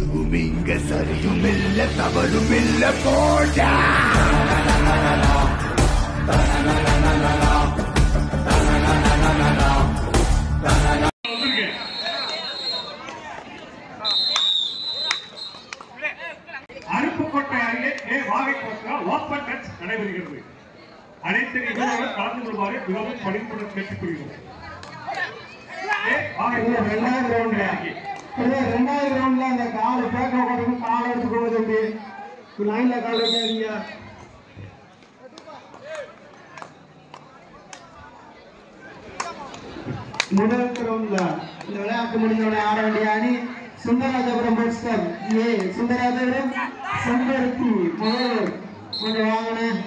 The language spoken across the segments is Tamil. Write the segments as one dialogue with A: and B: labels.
A: எதுவும் இங்க சரியும் இல்ல தவறும் இல்ல போடா
B: அருப்புக்கோட்டை அருகே ஏ வாகைக்கோட்டையில் ஓப்பன் மேட்ச் நடைபெறுகிறது அனைத்து நிகழ்வுகளும் கலந்து கொள்வாரு மிகவும் படிப்புடன் கேட்டுக்கொள்கிறோம் ஏ வாகைக்கோட்டை
C: ரெண்டாவது ரவுண்ட்
B: அருகே.
C: ரெண்டாவது ரவுண்ட்ல அந்த கால் பேக்க போடுறது கால் எடுத்து போகுது அப்படி லைன்ல கால் வைக்காதீங்க முதல் ரவுண்ட்ல இந்த விளையாட்டு முடிஞ்சவுடனே ஆட வேண்டிய அணி சுந்தரராஜபுரம் போஸ்டர் ஏ சுந்தரராஜபுரம் செம்பருத்தி முதல்வர் கொஞ்சம் வாங்கினேன்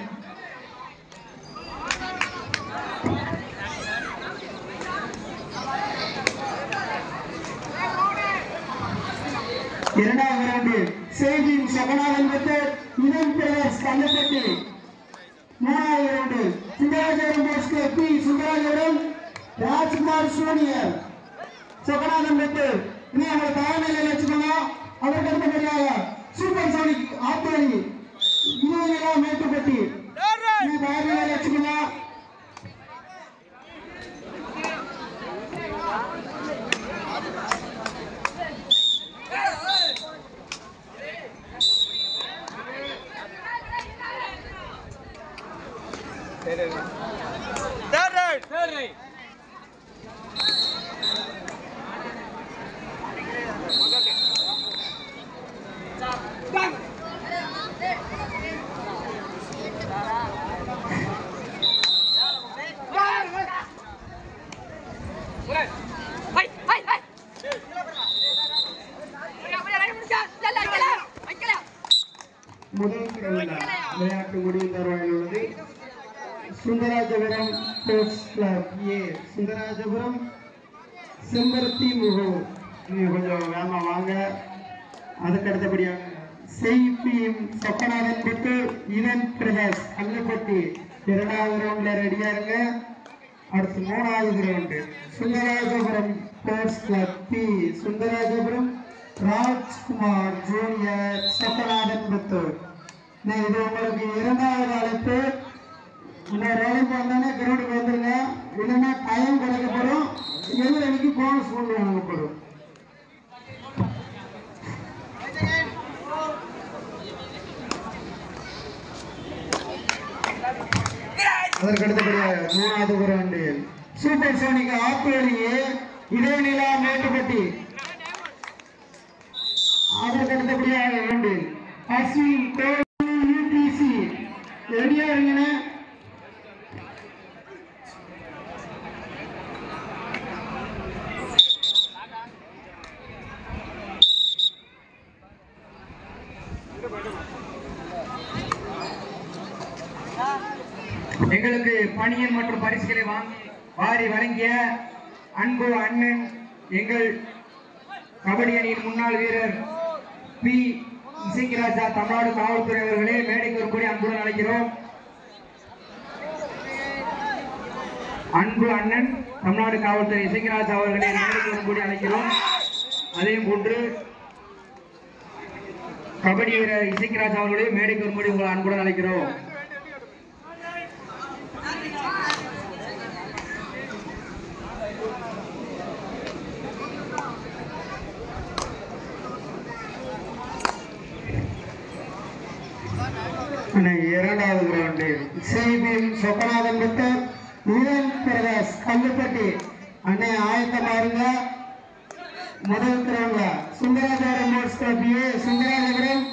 C: இரண்டாவது ரவுண்டு செய்தியின் சகனாதன் பெற்று இளம் பிரதர்ஸ் கல்லப்பட்டி மூணாவது round Sundarajapuram poster B Sundarajapuram Rajkumar junior Chokkanathan பெற்று இனி அவங்க தயார்நிலையில் வச்சுக்கோங்க அதற்கு அடுத்தபடியாக சூப்பர் சோனிக் ஆத்தோரி இருபது மேட்டுப்பட்டி இனி தயார்நிலையில் வச்சுக்கோங்க முதல் கிரவுண்ட்ல விளையாட்டு முடியும் தருவாயில் உள்ளது Sundarajapuram sports club A Sundarajapuram Sembaruthi முகூர் நீங்க கொஞ்சம் வேகமா வாங்க அதுக்கு அடுத்தபடியாக செய்பியும் சொப்பநாதன் பெற்று இதன் பிரகாஷ் கல்லுப்பட்டி இரண்டாவது ரவுண்ட்ல ரெடியா இருங்க அடுத்து மூணாவது round Sundarajapuram sports club B Sundarajapuram Rajkumar junior Soppanathan Puthur நான் இது உங்களுக்கு இரண்டாவது அழைப்பு இன்னொரு வேலைக்கு வந்தோடனே கிரவுண்டுக்கு வந்துருங்க இல்லைன்னா டைம் கிடைக்கப்படும் எதிர் அணிக்கு போனஸ் கொண்டு வழங்கப்படும் அதற்கு அடுத்தபடியாக மூணாவது கிரவுண்டு சூப்பர் சோனிக் ஆப்பிளியே இடைநிலா மேட்டுப்பட்டி அதற்கு அடுத்தபடியாக இரண்டு அஸ்வின் கோவில் யூபிசி ரெடியா இருங்கண்ணே
D: எங்களுக்கு பணியன் மற்றும் பரிசுகளை வாங்கி வாரி வழங்கிய அன்பு அண்ணன் எங்கள் கபடி அணியின் முன்னாள் வீரர் பி இசைக்கிராஜா தமிழ்நாடு காவல்துறை அவர்களே மேடைக்கு வரும்படி அன்புடன் அழைக்கிறோம் அன்பு அண்ணன் தமிழ்நாடு காவல்துறை இசைக்கிராஜா அவர்களை மேடைக்கு வரும்படி அழைக்கிறோம் அதே போன்று கபடி வீரர் இசைக்கிராஜா அவர்களையும் மேடைக்கு வரும்படி உங்களை அன்புடன் அழைக்கிறோம்
C: இன்னைக்கு இரண்டாவது கிரவுண்டு செய்தியின் சொக்கநாதன் பெற்று யுவன் பிரகாஷ் கல்லுப்பட்டி அண்ணே ஆயத்தமா இருங்க முதல் கிரவுண்ட்ல சுந்தராஜபுரம் மோட்ஸ் club A Sundarajapuram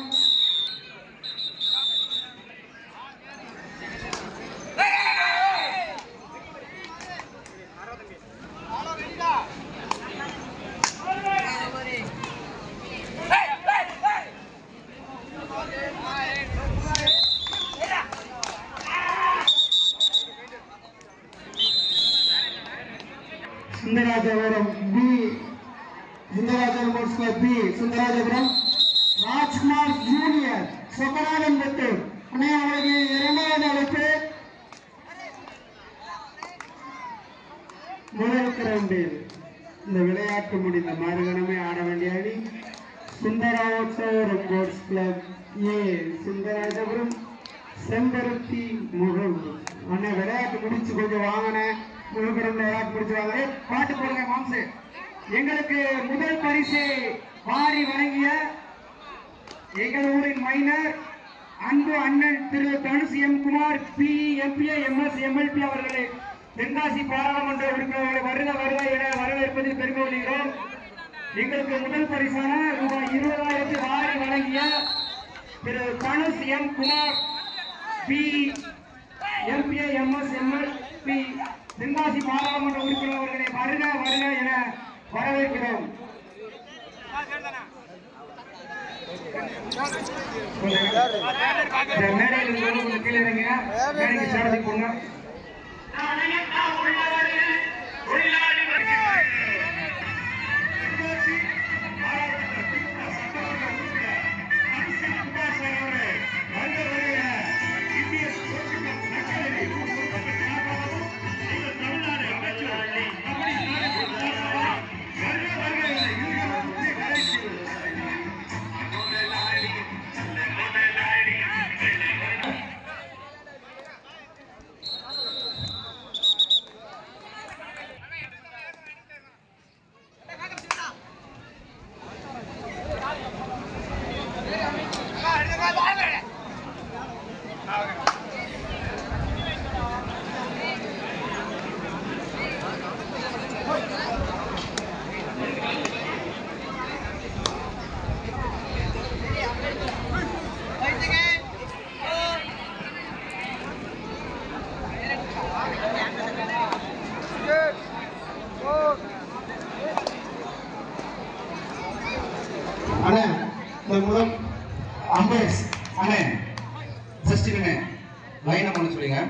C: Sundarajapuram B Sundarajapuram மோட்ஸ் club B Sundarajapuram Rajkumar junior Chokkanathan பெற்று அண்ணே அவருக்கு இரண்டாவது அழைப்பு முதல் கிரவுண்டில் இந்த விளையாட்டு முடிந்த மறுகணமே ஆட வேண்டிய அணி சுந்தராவட்டோர் sports club A Sundarajapuram Sembaruthi முகவு அண்ணே விளையாட்டு முடிச்சு கொஞ்சம் வாங்கினேன் முழுக்கிறோம் விளையாட்டு முடிச்சு வாங்கினேன்
D: பாட்டு போடுங்க மாம்சு எங்களுக்கு முதல் பரிசு வாரி வழங்கிய எங்கள் ஊரின் மைனர் அன்பு அண்ணன் Thiru Dhanush M Kumar B MBA MS MLP அவர்களை தென்காசி பாராளுமன்ற உறுப்பினர்களை வருக வருக என வரவேற்பதில் பெருமை கொள்கிறோம் எங்களுக்கு முதல் பரிசான ரூபாய் இருபதாயிரத்தி வாரி வழங்கிய Thiru Dhanush M Kumar B MBA MS MLP Tenkasi பாராளுமன்ற உறுப்பினர் அவர்களை வருக வருக என வரவேற்கிறோம் இந்த மேடையில் இருக்கிறவங்க கொஞ்சம் கீழே இறங்குங்க மேடைக்கு சேரத்துக்கு போங்க
B: தென்காசி பாராளுமன்ற திமுக சட்டமன்ற உறுப்பினர் அரிசி சுபாஷ் அவர்களே வருக வருக இந்திய சோசியல் நக்கலரி கூட்டமைப்பின் சார்பாகவும் எங்கள் தமிழ்நாடு அமைச்சர் கபடி நாயகர் சார்பாகவும் வருக வருக என இருவரும் முக்கிய கலைஞர்கள்
C: அண்ணே இந்த முதல்
E: அம்பேஸ் அண்ணே ஜஸ்ட் இருங்க லைனை பண்ண சொல்லுங்க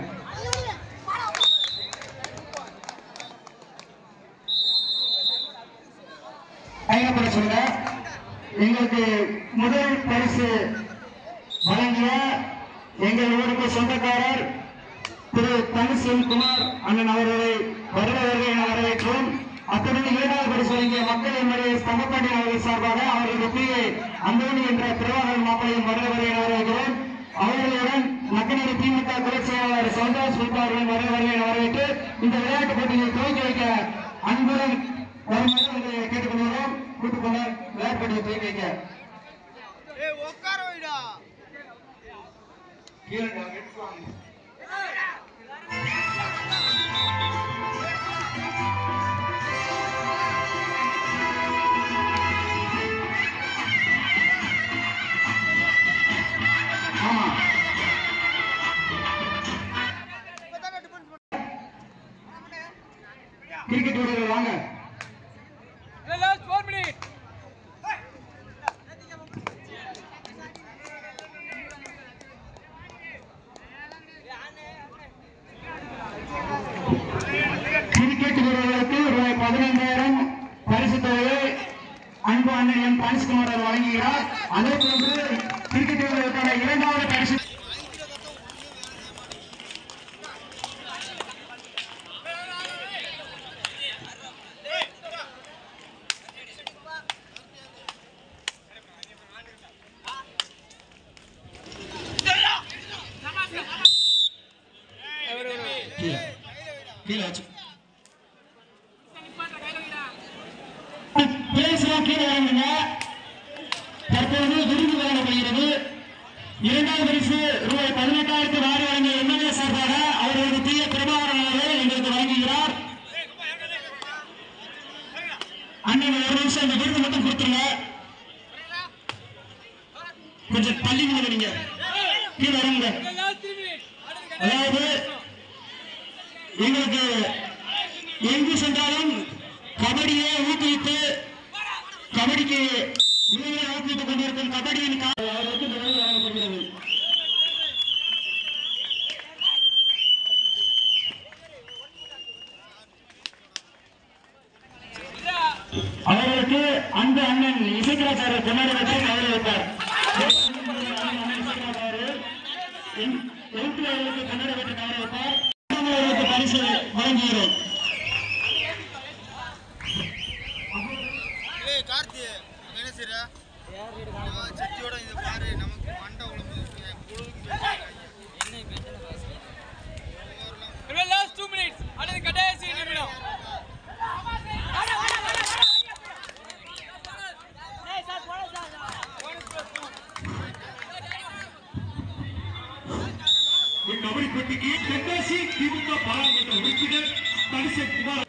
E: லைனை பண்ண சொல்லுங்க
C: எங்களுக்கு முதல் பரிசு வழங்கிய எங்கள் ஊருக்கு சொந்தக்காரர் திரு தனுஷன் குமார் அண்ணன் அவர்களை வருக வருக என வரவேற்றோம் அத்துடன் இரண்டாவது பரிசு வழங்கிய மக்களின் மொழி ஸ்தம்பப்பாண்டியன் அவர்கள் சார்பாக அவர்களுக்கு பிஏ அந்தோணி என்ற திருவாரூர் மாப்பிளையும் வருக வருக என வரவேற்கிறோம் அவர்களுடன் நக்கநீர் திமுக துறை செயலாளர் சந்தோஷ் சுல்பா அவர்கள் வருக வருக என வரவேற்று இந்த விளையாட்டுப் போட்டியை துவக்கி வைக்க அன்புடன் வருமாறு உங்களை கேட்டுக்கொள்கிறோம் கூட்டுக்கொள்ள விளையாட்டு போட்டியை துவக்கி வைக்க
E: கீழே எடுத்துவாங்க
C: ஆமா கிரிக்கெட் வீரர்கள் வாங்க கிரிக்கெட் வீரர்களுக்கு ரூபாய் பதினைந்தாயிரம் பரிசு தொகையை அன்பு அண்ணன் எம் பரன்ஸ்குமார் அவர் வழங்குகிறார் அதே போன்று கிரிக்கெட் வீரர்களுக்கான இரண்டாவது பரிசு கீழே கீழே வச்சு பிளேஸ்லாம் கீழே இறங்குங்க தற்போது விருது வழங்கப்படுகிறது இரண்டாவது பரிசு ரூபாய் பதினெட்டாயிரத்து வாரி வழங்கிய எம்எல்ஏ சார்பாக அவர்களுக்கு தீய பிரபாகரன் அவர்கள் எங்களுக்கு வழங்குகிறார் அண்ணன் ஒரு நிமிஷம் இந்த விருது மட்டும் கொடுத்துருங்க கொஞ்சம் தள்ளி நில்லுங்க நீங்க கீழே இறங்குங்க அதாவது எங்களுக்கு எங்கு சென்றாலும் கபடியை ஊக்குவித்து கபடிக்கு இளைஞரை ஊக்குவித்துக் கொண்டிருக்கும் கபடியின் கா- அவர்களுக்கு விருது வழங்கப்படுகிறது அவர்களுக்கு அந்த அண்ணன் இசைக்கலாச்சார கொண்டாடி வைத்து கௌரவிப்பார் எழுத்து அவர்களுக்கு கன்னட வைத்து கௌரவிப்பார் அவர்களுக்கு பரிசு வழங்குகிறோம்
F: ஏய் கார்த்தி அங்க என்ன செய்ற லாஸ்ட் டூ மினிட்ஸ் அடுத்து கடைசி நிமிடம்
B: கபடி போட்டிக்கு தென்காசி திமுக பாராளுமன்ற உறுப்பினர் தரிசன் குமார்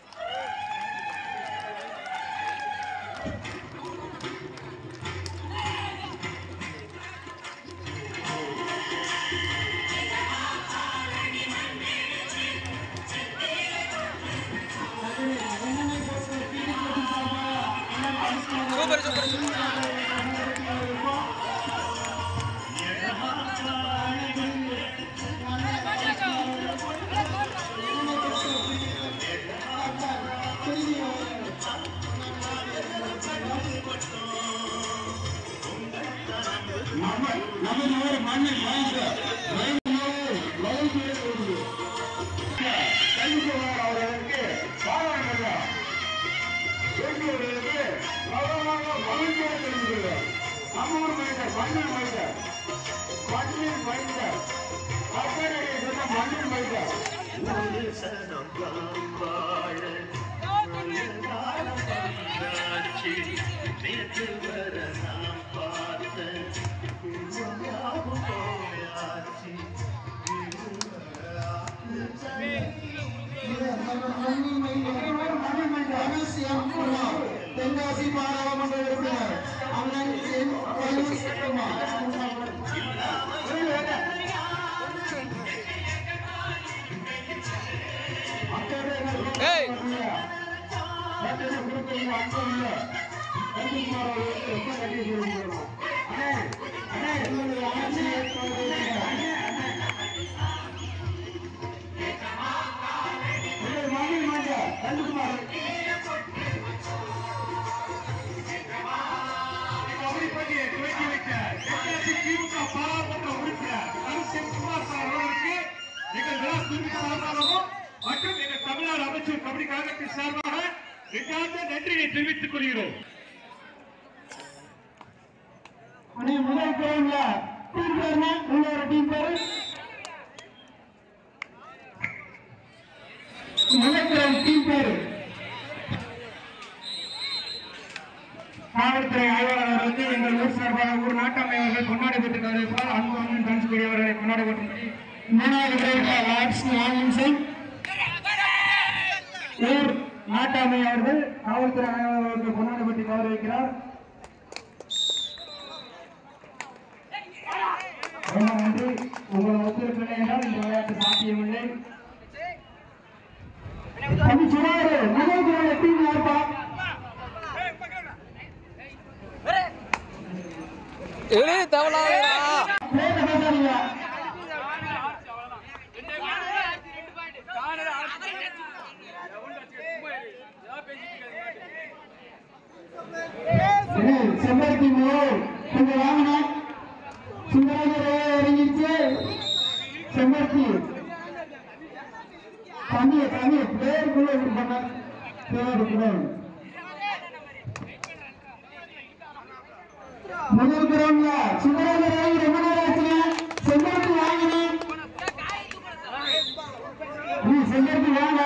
F: சூப்பர் சூப்பர் சூப்பர்
B: அவர்களுக்கு பாராளுமன்ற வேண்டியவர்களுக்கு கௌரவமாக மகிழ்ச்சியாக தெரிவிக்கிறோம் நம்மூர் மைந்தர் மண்ணில் மைந்தர் மண்ணில் மைந்தர் கப்பலடி சொன்ன மண்ணில் மைந்தர்
C: தென்காசி பாராளுமன்ற உறுப்பினர் அண்ணன் என் பையஸ் குமார்
F: ஏய்
B: கபடி போட்டியை துவக்கி வைத்த தென்காசி திமுக பாராளுமன்ற உறுப்பினர் தரிசன் குமார் சார் அவர்களுக்கு எங்கள் விழா குழுவின் சார்பாகவும் மற்றும் எங்கள் தமிழ்நாடு அமைச்சர் கபடி கழகத்தின் சார்பாக நெஞ்சார்ந்த நன்றியை தெரிவித்துக் கொள்கிறோம்
C: அண்ணே முதல் பேருல டீம் பேருனா உங்களோட டீம் பேரு முதல் டீம் பேரு
D: காவல்துறை ஆய்வாளர் அவர்களுக்கு எங்கள் ஊர் சார்பாக ஊர் நாட்டாமை அவர்கள் கொண்டாடி பெற்றிருக்கிறார்கள் அன்பு அண்ணன் தனுஷ்குடி அவர்களை கொண்டாடி பெற்றிருக்கிறார்
C: மூணாவது பேருல லார்ட்ஸ் நாகன் சிங்
D: ஊர் நாட்டாமை அவர்கள் காவல்துறை ஆய்வாளர் அவர்கள் கொண்டாடி பெற்று கௌரவிக்கிறார் ரொம்ப நன்றி உங்கள் ஒத்துழைப்பில்லை என்றால் இந்த விளையாட்டு சாத்தியமில்லை
C: அது சொன்னாரு முதல் பேருல டீம் யாருப்பா
F: இவனே தேவலாதா
C: பேரை பேசாதீங்க அண்ணே, செம்பருத்தி மோர் கொஞ்சம் வாங்கினா சுந்தரேஸ்வரர் இறங்கிடுச்சு செம்பருத்தி தண்ணி தண்ணி பேருக்குள்ள இது பண்ண பேருக்குள்ள முதல் கிரௌண்ட்ல சுந்தரேஸ்வரர் இறங்கி ரொம்ப நேரம் ஆச்சுங்க செம்பருத்தி வாங்கினேன் நீ செம்பருத்தி வாங்க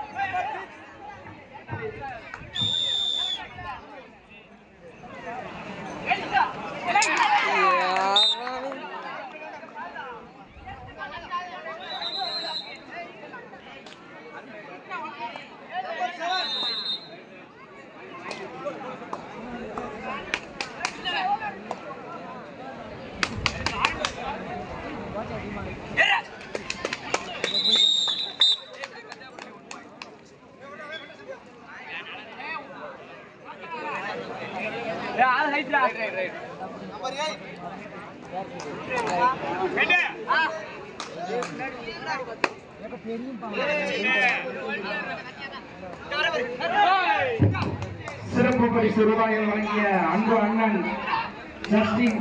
D: சிறப்பு பரிசு ரூபாய்கள் வழங்கிய அன்பு அண்ணன் Justin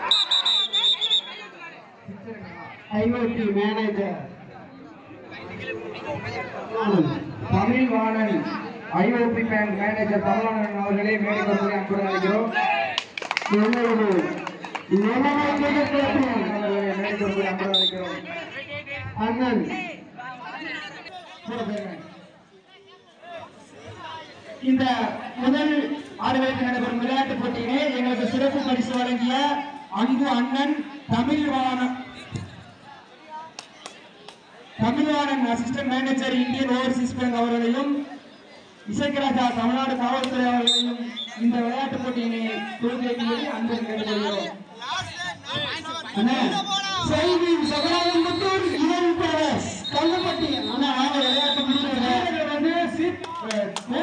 C: IOT manager
D: Tamilvanan IOB bank manager Tamilan அவர்களே மேடைக்கு அன்புடன் அழைக்கிறோம்
C: எங்களது இளமைக்கு கேட்போம். மேடைக்கு அமர வைக்கிறோம். அண்ணன்
E: கூட போயிருங்க. இந்த முதல் ஆடுகளுக்கு நடைபெறும் விளையாட்டுப் போட்டியிலே எங்களுக்கு சிறப்பு பரிசு வழங்கிய அன்பு அண்ணன் Tamilvanan Tamilvanan assistant manager Indian Overseas Bank அவர்களையும் இசைக்கராஜா தமிழ்நாடு காவல்துறை அவர்களையும் இந்த விளையாட்டுப் போட்டியினை துவக்கி வைக்கும்படி அன்பு கேட்டுக்கொள்கிறோம் அண்ணே,
C: செய்தி சகலாயம்புத்தூர் இளம் பேரஸ் கல்லுப்பட்டி அண்ணா வாங்க விளையாட்டு முடிக்கிறது
E: வீரர்கள் வந்து சீட் அஹ்,